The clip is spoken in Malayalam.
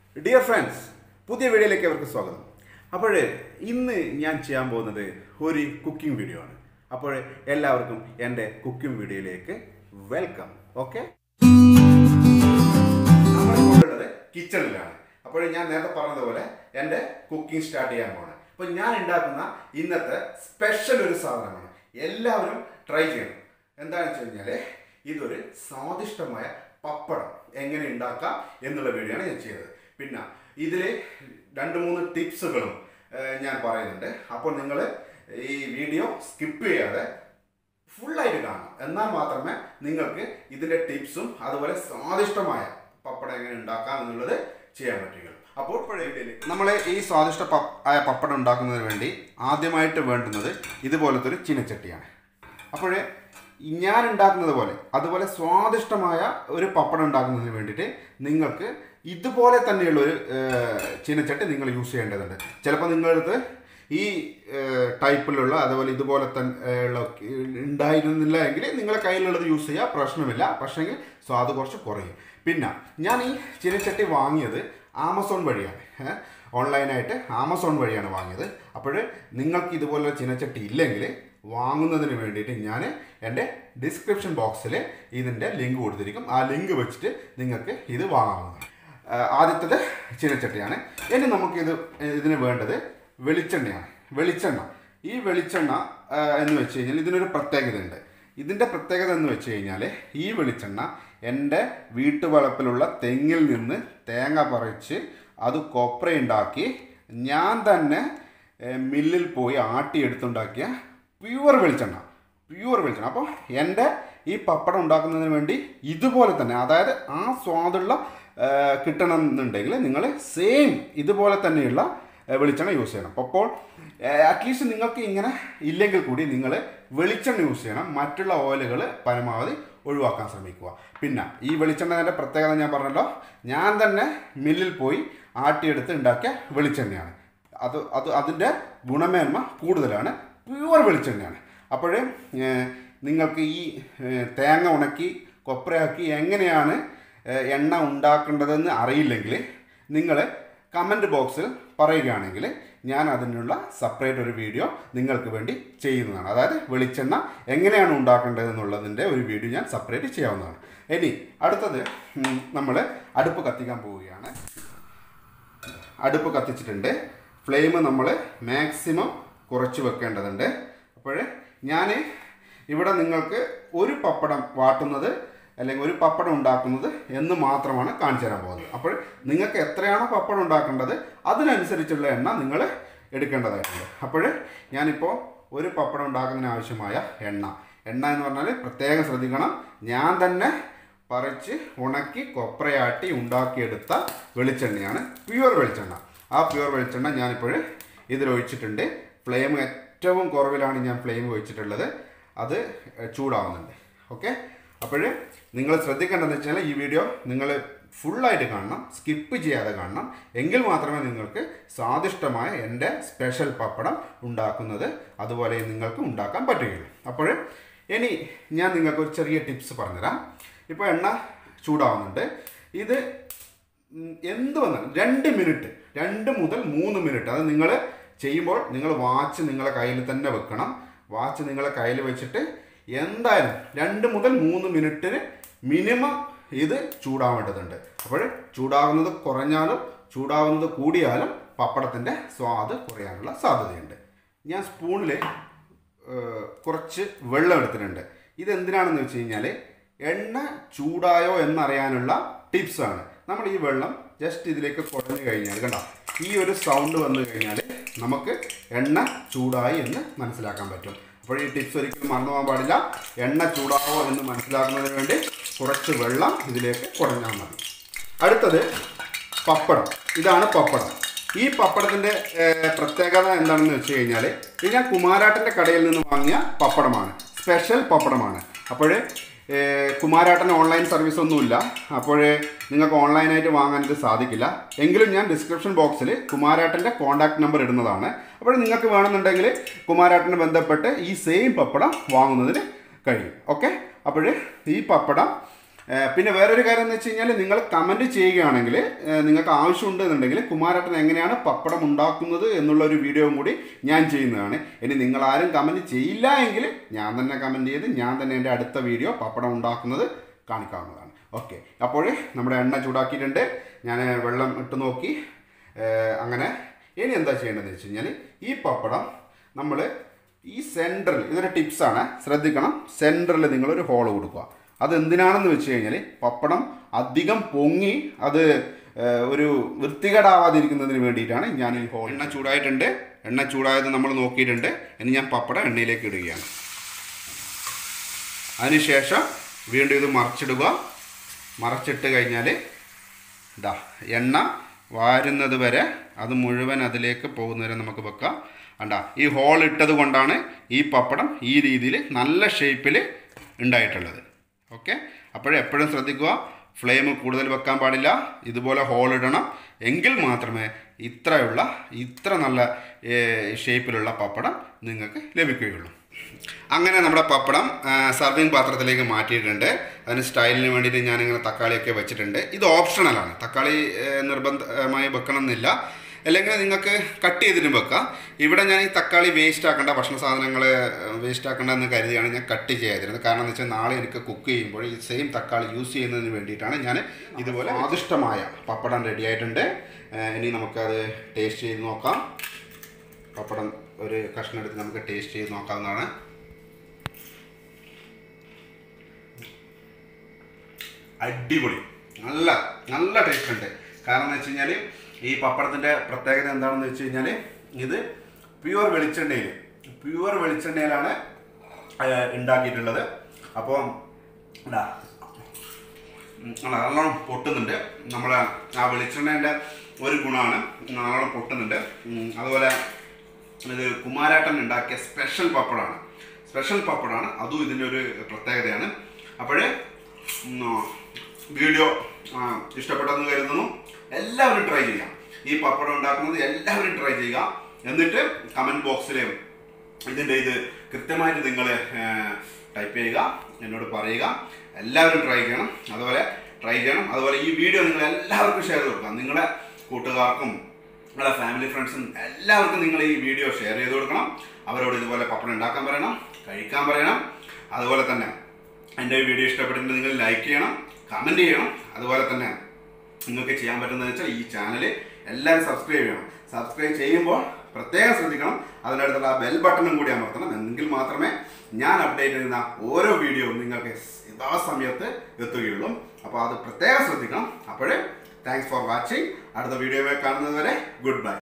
ഡിയർ ഫ്രണ്ട്സ് പുതിയ വീഡിയോയിലേക്ക് അവർക്ക് സ്വാഗതം അപ്പോൾ ഇന്ന് ഞാൻ ചെയ്യാൻ പോകുന്നത് ഒരു കുക്കിംഗ് വീഡിയോ ആണ് അപ്പോൾ എല്ലാവർക്കും എൻ്റെ കുക്കിംഗ് വീഡിയോയിലേക്ക് വെൽക്കം ഓക്കെ നമ്മളിപ്പോഴുള്ളത് കിച്ചണിലാണ് അപ്പോൾ ഞാൻ നേരത്തെ പറഞ്ഞതുപോലെ എൻ്റെ കുക്കിംഗ് സ്റ്റാർട്ട് ചെയ്യാൻ പോകണം അപ്പോൾ ഞാൻ ഉണ്ടാക്കുന്ന ഇന്നത്തെ സ്പെഷ്യൽ ഒരു സാധനമാണ് എല്ലാവരും ട്രൈ ചെയ്യണം എന്താണെന്ന് വെച്ച് കഴിഞ്ഞാൽ ഇതൊരു സ്വാദിഷ്ടമായ പപ്പടം എങ്ങനെ ഉണ്ടാക്കാം എന്നുള്ള വീഡിയോ ആണ് ഞാൻ ചെയ്തത് പിന്നെ ഇതിൽ രണ്ട് മൂന്ന് ടിപ്സുകളും ഏഹ്, ഞാൻ പറയുന്നുണ്ട് അപ്പോൾ നിങ്ങൾ ഈ വീഡിയോ സ്കിപ്പ് ചെയ്യാതെ ഫുള്ളായിട്ട് കാണണം എന്നാൽ മാത്രമേ നിങ്ങൾക്ക് ഇതിൻ്റെ ടിപ്സും അതുപോലെ സ്വാദിഷ്ടമായ പപ്പടം എങ്ങനെ ഉണ്ടാക്കാം എന്നുള്ളത് ചെയ്യാൻ പറ്റുകയുള്ളൂ അപ്പോൾ നമ്മൾ ഈ സ്വാദിഷ്ട പപ്പ- ആയ പപ്പടം ഉണ്ടാക്കുന്നതിന് വേണ്ടി ആദ്യമായിട്ട് വേണ്ടുന്നത് ഇതുപോലത്തെ ഒരു ചീനച്ചട്ടിയാണ് അപ്പോൾ ഞാൻ ഉണ്ടാക്കുന്നത് പോലെ അതുപോലെ സ്വാദിഷ്ടമായ ഒരു പപ്പടം ഉണ്ടാക്കുന്നതിന് വേണ്ടിയിട്ട് നിങ്ങൾക്ക് ഇതുപോലെ തന്നെയുള്ള ഒരു ഏഹ്, ചീനച്ചട്ടി നിങ്ങൾ യൂസ് ചെയ്യേണ്ടതുണ്ട് ചിലപ്പോൾ നിങ്ങളുടെ അടുത്ത് ഈ ഏഹ്, ടൈപ്പിലുള്ള അതുപോലെ ഇതുപോലെ തന്നെ ഉള്ള ഉണ്ടായിരുന്നില്ല എങ്കിൽ നിങ്ങളുടെ കയ്യിലുള്ളത് യൂസ് ചെയ്യുക പ്രശ്നമില്ല പക്ഷേങ്കിൽ സ്വാദ് കുറച്ച് കുറയും പിന്നെ ഞാൻ ഈ ചീനച്ചട്ടി വാങ്ങിയത് ആമസോൺ വഴിയാണ് ഏഹ്, ഓൺലൈനായിട്ട് ആമസോൺ വഴിയാണ് വാങ്ങിയത് അപ്പോൾ നിങ്ങൾക്ക് ഇതുപോലെ ചീനച്ചട്ടി ഇല്ലെങ്കിൽ വാങ്ങുന്നതിന് വേണ്ടിയിട്ട് ഞാൻ എൻ്റെ ഡിസ്ക്രിപ്ഷൻ ബോക്സിൽ ഇതിൻ്റെ ലിങ്ക് കൊടുത്തിരിക്കും ആ ലിങ്ക് വെച്ചിട്ട് നിങ്ങൾക്ക് ഇത് വാങ്ങാവുന്നതാണ് ആ, ആദ്യത്തേത് ചീനച്ചട്ടിയാണ് ഇനി നമുക്കിത് ഇതിന് വേണ്ടത് വെളിച്ചെണ്ണയാണ് വെളിച്ചെണ്ണ ഈ വെളിച്ചെണ്ണ ആ, എന്ന് വെച്ച് കഴിഞ്ഞാൽ ഇതിനൊരു പ്രത്യേകതയുണ്ട് ഇതിൻ്റെ പ്രത്യേകത എന്ന് വെച്ച് കഴിഞ്ഞാൽ ഈ വെളിച്ചെണ്ണ എൻ്റെ വീട്ടുവളപ്പിലുള്ള തെങ്ങിൽ നിന്ന് തേങ്ങ പറിച്ച് അത് കൊപ്രയുണ്ടാക്കി ഞാൻ തന്നെ ഏ, മില്ലിൽ പോയി ആട്ടിയെടുത്തുണ്ടാക്കിയ പ്യുവർ വെളിച്ചെണ്ണ പ്യുവർ വെളിച്ചെണ്ണ അപ്പോൾ എൻ്റെ ഈ പപ്പടം ഉണ്ടാക്കുന്നതിന് വേണ്ടി ഇതുപോലെ തന്നെ അതായത് ആ സ്വാദുള്ള ആ, കിട്ടണം എന്നുണ്ടെങ്കിൽ നിങ്ങൾ സെയിം ഇതുപോലെ തന്നെയുള്ള ആ, വെളിച്ചെണ്ണ യൂസ് ചെയ്യണം അപ്പോൾ അറ്റ്ലീസ്റ്റ് നിങ്ങൾക്ക് ഇങ്ങനെ ഇല്ലെങ്കിൽ കൂടി നിങ്ങൾ വെളിച്ചെണ്ണ യൂസ് ചെയ്യണം മറ്റുള്ള ഓയിലുകൾ പരമാവധി ഒഴിവാക്കാൻ ശ്രമിക്കുക പിന്നെ ഈ വെളിച്ചെണ്ണയുടെ പ്രത്യേകത ഞാൻ പറഞ്ഞല്ലോ ഞാൻ തന്നെ മില്ലിൽ പോയി ആട്ടിയെടുത്ത് ഉണ്ടാക്കിയ വെളിച്ചെണ്ണയാണ് അത് അത് അതിൻ്റെ ഗുണമേന്മ കൂടുതലാണ് പ്യുവർ വെളിച്ചെണ്ണയാണ് അപ്പോൾ നിങ്ങൾക്ക് ഈ ഏഹ്, തേങ്ങ ഉണക്കി കൊപ്രയാക്കി എങ്ങനെയാണ് ഏഹ്, എണ്ണ ഉണ്ടാക്കേണ്ടതെന്ന് അറിയില്ലെങ്കിൽ നിങ്ങൾ കമൻറ്റ് ബോക്സിൽ പറയുകയാണെങ്കിൽ ഞാൻ അതിനുള്ള സെപ്പറേറ്റ് ഒരു വീഡിയോ നിങ്ങൾക്ക് വേണ്ടി ചെയ്യുന്നതാണ് അതായത് വെളിച്ചെണ്ണ എങ്ങനെയാണ് ഉണ്ടാക്കേണ്ടത് എന്നുള്ളതിൻ്റെ ഒരു വീഡിയോ ഞാൻ സെപ്പറേറ്റ് ചെയ്യാവുന്നതാണ് ഇനി അടുത്തത് നമ്മൾ അടുപ്പ് കത്തിക്കാൻ പോവുകയാണ് അടുപ്പ് കത്തിച്ചിട്ടുണ്ട് ഫ്ലെയിം നമ്മൾ മാക്സിമം കുറച്ച് വെക്കേണ്ടതുണ്ട് അപ്പോൾ ഞാൻ ഇവിടെ നിങ്ങൾക്ക് ഒരു പപ്പടം വാട്ടുന്നത് അല്ലെങ്കിൽ ഒരു പപ്പടം ഉണ്ടാക്കുന്നത് എന്ന് മാത്രമാണ് കാണിച്ചു തരാൻ പോകുന്നത് അപ്പോൾ നിങ്ങൾക്ക് എത്രയാണോ പപ്പടം ഉണ്ടാക്കേണ്ടത് അതിനനുസരിച്ചുള്ള എണ്ണ നിങ്ങൾ എടുക്കേണ്ടതായിട്ടുണ്ട് അപ്പോൾ ഞാനിപ്പോൾ ഒരു പപ്പടം ഉണ്ടാക്കുന്നതിന് ആവശ്യമായ എണ്ണ എണ്ണ എന്ന് പറഞ്ഞാൽ പ്രത്യേകം ശ്രദ്ധിക്കണം ഞാൻ തന്നെ പറിച്ച് ഉണക്കി കൊപ്രയാട്ടി ഉണ്ടാക്കിയെടുത്ത വെളിച്ചെണ്ണയാണ് പ്യുവർ വെളിച്ചെണ്ണ ആ പ്യുവർ വെളിച്ചെണ്ണ ഞാനിപ്പോൾ ഇതിലൊഴിച്ചിട്ടുണ്ട് ഫ്ലെയിം ഏറ്റവും കുറവിലാണ് ഞാൻ ഫ്ലെയിം ഒഴിച്ചിട്ടുള്ളത് അത് ചൂടാവുന്നുണ്ട് ഓക്കെ അപ്പോൾ നിങ്ങൾ ശ്രദ്ധിക്കേണ്ടതെന്ന് വെച്ചാൽ ഈ വീഡിയോ നിങ്ങൾ ഫുള്ളായിട്ട് കാണണം സ്കിപ്പ് ചെയ്യാതെ കാണണം എങ്കിൽ മാത്രമേ നിങ്ങൾക്ക് സ്വാദിഷ്ടമായ എൻ്റെ സ്പെഷ്യൽ പപ്പടം ഉണ്ടാക്കുന്നത് അതുപോലെ നിങ്ങൾക്ക് ഉണ്ടാക്കാൻ പറ്റുകയുള്ളൂ അപ്പോൾ ഇനി ഞാൻ നിങ്ങൾക്ക് ഒരു ചെറിയ ടിപ്സ് പറഞ്ഞുതരാം ഇപ്പോൾ എണ്ണ ചൂടാവുന്നുണ്ട് ഇത് ഉം, എന്ത് വന്നാലും രണ്ട് മിനിറ്റ് രണ്ട് മുതൽ മൂന്ന് മിനിറ്റ് അത് നിങ്ങൾ ചെയ്യുമ്പോൾ നിങ്ങൾ വാച്ച് നിങ്ങളെ കയ്യിൽ തന്നെ വെക്കണം വാച്ച് നിങ്ങളെ കയ്യിൽ വെച്ചിട്ട് എന്തായാലും രണ്ട് മുതൽ മൂന്ന് മിനിറ്റിന് മിനിമം ഇത് ചൂടാവേണ്ടതുണ്ട് അപ്പോൾ ചൂടാകുന്നത് കുറഞ്ഞാലും ചൂടാകുന്നത് കൂടിയാലും പപ്പടത്തിൻ്റെ സ്വാദ് കുറയാനുള്ള സാധ്യതയുണ്ട് ഞാൻ സ്പൂണിൽ ഏഹ് കുറച്ച് വെള്ളം എടുത്തിട്ടുണ്ട് ഇതെന്തിനാണെന്ന് വെച്ച് കഴിഞ്ഞാൽ എണ്ണ ചൂടായോ എന്നറിയാനുള്ള ടിപ്സാണ് നമ്മൾ ഈ വെള്ളം ജസ്റ്റ് ഇതിലേക്ക് കുഴഞ്ഞു കഴിഞ്ഞാൽ കണ്ടോ ഈ ഒരു സൗണ്ട് വന്നു കഴിഞ്ഞാൽ നമുക്ക് എണ്ണ ചൂടായി എന്ന് മനസ്സിലാക്കാൻ പറ്റും അപ്പോൾ ഈ ടിപ്സ് ഒരിക്കലും മറന്നു പോകാൻ പാടില്ല എണ്ണ ചൂടാവോ എന്ന് മനസ്സിലാക്കുന്നതിന് വേണ്ടി കുറച്ച് വെള്ളം ഇതിലേക്ക് കുഴഞ്ഞാൽ മതി അടുത്തത് പപ്പടം ഇതാണ് പപ്പടം ഈ പപ്പടത്തിൻ്റെ ഏഹ്, പ്രത്യേകത എന്താണെന്ന് വെച്ച് കഴിഞ്ഞാൽ ഇത് ഞാൻ കുമാരാട്ടൻ്റെ കടയിൽ നിന്ന് വാങ്ങിയ പപ്പടമാണ് സ്പെഷ്യൽ പപ്പടമാണ് അപ്പോൾ കുമാരാട്ടൻ ഓൺലൈൻ സർവീസ് ഒന്നുമില്ല അപ്പോൾ നിങ്ങൾക്ക് ഓൺലൈനായിട്ട് വാങ്ങാൻ ഇത് സാധിക്കില്ല എങ്കിലും ഞാൻ ഡിസ്ക്രിപ്ഷൻ ബോക്സിൽ കുമാരാട്ടൻ്റെ കോൺടാക്ട് നമ്പർ ഇടുന്നതാണ് അപ്പോൾ നിങ്ങൾക്ക് വേണമെന്നുണ്ടെങ്കിൽ കുമാരാട്ടനെ ബന്ധപ്പെട്ട് ഈ സെയിം പപ്പടം വാങ്ങുന്നതിന് കഴിയും ഓക്കെ അപ്പോൾ ഈ പപ്പടം ഏഹ് പിന്നെ വേറൊരു കാര്യം എന്ന് വെച്ച് കഴിഞ്ഞാൽ നിങ്ങൾ കമൻറ്റ് ചെയ്യുകയാണെങ്കിൽ ഏഹ് നിങ്ങൾക്ക് ആവശ്യമുണ്ട് എന്നുണ്ടെങ്കിൽ കുമാരേട്ടൻ എങ്ങനെയാണ് പപ്പടം ഉണ്ടാക്കുന്നത് എന്നുള്ള ഒരു വീഡിയോയും കൂടി ഞാൻ ചെയ്യുന്നതാണ് ഇനി നിങ്ങൾ ആരും കമൻറ്റ് ചെയ്യില്ല എങ്കിൽ ഞാൻ തന്നെ കമൻറ്റ് ചെയ്ത് ഞാൻ തന്നെ എൻ്റെ അടുത്ത വീഡിയോ പപ്പടം ഉണ്ടാക്കുന്നത് കാണിക്കാവുന്നതാണ് ഓക്കെ അപ്പോൾ നമ്മുടെ എണ്ണ ചൂടാക്കിയിട്ടുണ്ട് ഞാൻ വെള്ളം ഇട്ട് നോക്കി ഏഹ് അങ്ങനെ ഇനി എന്താ ചെയ്യേണ്ടതെന്ന് വെച്ച് കഴിഞ്ഞാൽ ഈ പപ്പടം നമ്മൾ ഈ സെൻറ്ററിൽ ഇതൊരു ടിപ്സാണ് ശ്രദ്ധിക്കണം സെൻറ്ററിൽ നിങ്ങളൊരു ഹോൾ കൊടുക്കുക അത് എന്തിനാണെന്ന് വെച്ച് കഴിഞ്ഞാൽ പപ്പടം അധികം പൊങ്ങി അത് ഏഹ്, ഒരു വൃത്തികേടാവാതിരിക്കുന്നതിന് വേണ്ടിയിട്ടാണ് ഞാൻ ഈ ഹോൾ എണ്ണ ചൂടായിട്ടുണ്ട് എണ്ണ ചൂടായത് നമ്മൾ നോക്കിയിട്ടുണ്ട് ഇനി ഞാൻ പപ്പടം എണ്ണയിലേക്ക് ഇടുകയാണ് അതിനുശേഷം വീണ്ടും ഇത് മറച്ചിടുക മറച്ചിട്ട് കഴിഞ്ഞാൽ ഇതാ എണ്ണ വാരുന്നത് വരെ അത് മുഴുവൻ അതിലേക്ക് പോകുന്നവരെ നമുക്ക് വെക്കാം കണ്ട ഈ ഹോൾ ഇട്ടത് കൊണ്ടാണ് ഈ പപ്പടം ഈ രീതിയിൽ നല്ല ഷേപ്പിൽ ഉണ്ടായിട്ടുള്ളത് ഓക്കെ അപ്പോഴെപ്പോഴും ശ്രദ്ധിക്കുക ഫ്ലെയിം കൂടുതൽ വെക്കാൻ പാടില്ല ഇതുപോലെ ഹോൾ ഇടണം എങ്കിൽ മാത്രമേ ഇത്രയുള്ള ഇത്ര നല്ല ഷേപ്പിലുള്ള പപ്പടം നിങ്ങൾക്ക് ലഭിക്കുകയുള്ളൂ അങ്ങനെ നമ്മുടെ പപ്പടം സർവിങ് പാത്രത്തിലേക്ക് മാറ്റിയിട്ടുണ്ട് അതിന് സ്റ്റൈലിന് വേണ്ടിയിട്ട് ഞാനിങ്ങനെ തക്കാളിയൊക്കെ വെച്ചിട്ടുണ്ട് ഇത് ഓപ്ഷണലാണ് തക്കാളി ഏഹ്, നിർബന്ധമായി വെക്കണം എന്നില്ല അല്ലെങ്കിൽ നിങ്ങൾക്ക് കട്ട് ചെയ്തിട്ടും വെക്കാം ഇവിടെ ഞാൻ ഈ തക്കാളി വേസ്റ്റ് ആക്കേണ്ട ഭക്ഷണ സാധനങ്ങൾ വേസ്റ്റ് ആക്കേണ്ട എന്ന് കരുതിയാണ് ഞാൻ കട്ട് ചെയ്യാതിരുന്നത് കാരണം എന്ന് വെച്ചാൽ നാളെ എനിക്ക് കുക്ക് ചെയ്യുമ്പോൾ ഈ സെയിം തക്കാളി യൂസ് ചെയ്യുന്നതിന് വേണ്ടിയിട്ടാണ് ഞാൻ ഇതുപോലെ സ്വാദിഷ്ടമായ പപ്പടം റെഡി ആയിട്ടുണ്ട് ഏഹ്, ഇനി നമുക്കത് ടേസ്റ്റ് ചെയ്ത് നോക്കാം പപ്പടം ഒരു കഷ്ണം എടുത്ത് നമുക്ക് ടേസ്റ്റ് ചെയ്ത് നോക്കാവുന്നതാണ് അടിപൊളി നല്ല നല്ല ടേസ്റ്റ് ഉണ്ട് കാരണം എന്ന് വെച്ച് കഴിഞ്ഞാൽ ഈ പപ്പടത്തിൻ്റെ പ്രത്യേകത എന്താണെന്ന് വെച്ച് കഴിഞ്ഞാൽ ഇത് പ്യുവർ വെളിച്ചെണ്ണയിൽ പ്യുവർ വെളിച്ചെണ്ണയിലാണ് ഏഹ്, ഉണ്ടാക്കിയിട്ടുള്ളത് അപ്പോൾ ഇതാ ഉം, അല്ല, നല്ലോണം പൊട്ടുന്നുണ്ട് നമ്മളെ ആ വെളിച്ചെണ്ണേൻ്റെ ഒരു ഗുണമാണ് നല്ലോണം പൊട്ടുന്നുണ്ട് ഉം, അതുപോലെ ഇത് കുമാരാട്ടൻ ഉണ്ടാക്കിയ സ്പെഷ്യൽ പപ്പടമാണ് സ്പെഷ്യൽ പപ്പടമാണ് അതും ഇതിൻ്റെ ഒരു പ്രത്യേകതയാണ് അപ്പോൾ വീഡിയോ ആ, ഇഷ്ടപ്പെട്ടെന്ന് കരുതുന്നു എല്ലാവരും ട്രൈ ചെയ്യാം ഈ പപ്പടം ഉണ്ടാക്കുന്നത് എല്ലാവരും ട്രൈ ചെയ്യുക എന്നിട്ട് കമൻറ്റ് ബോക്സിൽ ഇതിൻ്റെ ഇത് കൃത്യമായിട്ട് നിങ്ങൾ ടൈപ്പ് ചെയ്യുക എന്നോട് പറയുക എല്ലാവരും ട്രൈ ചെയ്യണം അതുപോലെ ട്രൈ ചെയ്യണം അതുപോലെ ഈ വീഡിയോ നിങ്ങൾ എല്ലാവർക്കും ഷെയർ ചെയ്ത് കൊടുക്കാം നിങ്ങളുടെ കൂട്ടുകാർക്കും നിങ്ങളുടെ ഫാമിലി ഫ്രണ്ട്സും എല്ലാവർക്കും നിങ്ങൾ ഈ വീഡിയോ ഷെയർ ചെയ്ത് കൊടുക്കണം അവരോട് ഇതുപോലെ പപ്പടം ഉണ്ടാക്കാൻ പറയണം കഴിക്കാൻ പറയണം അതുപോലെ തന്നെ എൻ്റെ ഈ വീഡിയോ ഇഷ്ടപ്പെട്ടിട്ടുണ്ടെങ്കിൽ നിങ്ങൾ ലൈക്ക് ചെയ്യണം കമൻറ്റ് ചെയ്യണം അതുപോലെ തന്നെ നിങ്ങൾക്ക് ചെയ്യാൻ പറ്റുന്നത് വെച്ചാൽ ഈ ചാനൽ എല്ലാവരും സബ്സ്ക്രൈബ് ചെയ്യണം സബ്സ്ക്രൈബ് ചെയ്യുമ്പോൾ പ്രത്യേകം ശ്രദ്ധിക്കണം അതിനടുത്തുള്ള ബെൽ ബട്ടണും കൂടി അമർത്തണം എങ്കിൽ മാത്രമേ ഞാൻ അപ്ഡേറ്റ് ചെയ്യുന്ന ഓരോ വീഡിയോയും നിങ്ങൾക്ക് യഥാസമയത്ത് എത്തുകയുള്ളൂ അപ്പോൾ അത് പ്രത്യേകം ശ്രദ്ധിക്കണം അപ്പോൾ താങ്ക്സ് ഫോർ വാച്ചിങ് അടുത്ത വീഡിയോ കാണുന്നത് വരെ ഗുഡ് ബൈ